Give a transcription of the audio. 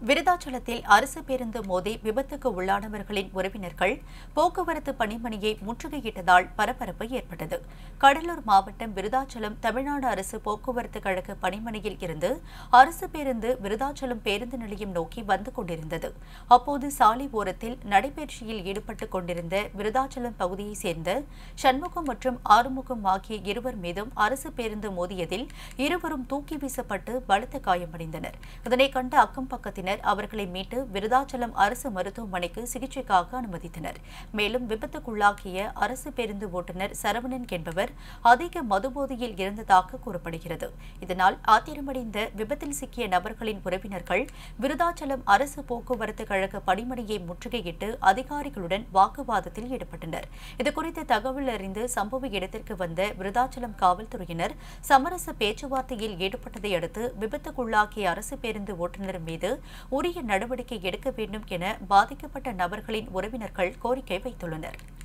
விருதாச்சலத்தில் அரசு பேருந்து மோதி விபத்துக்கு உள்ளானவர்களின் உறவினர்கள் போக்குவரத்து பணிமனையை முற்றுகையிட்டதால் பரபரப்பு ஏற்பட்டது கடலூர் மாவட்டம் விருதாச்சலம் தமிழ்நாடு அரசு போக்குவரத்து கழக பணிமனையில் இருந்து அரசு பேருந்து விருதாச்சலம் பேருந்து நிலையம் நோக்கி வந்து கொண்டிருந்தது அப்போது சாலை ஓரத்தில் நடைபயிற்சியில் ஈடுபட்டுக் கொண்டிருந்த விருதாச்சலம் பகுதியைச் சேர்ந்த சண்முகம் மற்றும் ஆறுமுகம் ஆகிய இருவர் மீதும் அரசு பேருந்து மோதியதில் இருவரும் தூக்கி வீசப்பட்டு பலத்த காயமடைந்தனர் இதனை கண்ட அக்கம் பக்கத்தினர் அவர்களை மீட்டு விருதாச்சலம் அரசு மருத்துவமனைக்கு சிகிச்சைக்காக அனுமதித்தனர் மேலும் விபத்துக்குள்ளாகிய அரசு பேருந்து ஓட்டுநர் சரவணன் என்பவர் அதிக மதுபோதையில் இருந்ததாக கூறப்படுகிறது இதனால் ஆத்திரமடைந்த விபத்தில் சிக்கிய நபர்களின் உறவினர்கள் விருதாச்சலம் அரசு போக்குவரத்து கழக பணிமனையை முற்றுகையிட்டு அதிகாரிகளுடன் வாக்குவாதத்தில் ஈடுபட்டனர் இதுகுறித்து தகவல் அறிந்து சம்பவ இடத்திற்கு வந்த விருதாச்சலம் காவல்துறையினர் சமரச பேச்சுவார்த்தையில் ஈடுபட்டதை அடுத்து விபத்துக்குள்ளாகிய அரசு பேருந்து ஓட்டுநர் மீது உரிய நடவடிக்கை எடுக்க வேண்டும் என பாதிக்கப்பட்ட நபர்களின் உறவினர்கள் கோரிக்கை வைத்துள்ளனர்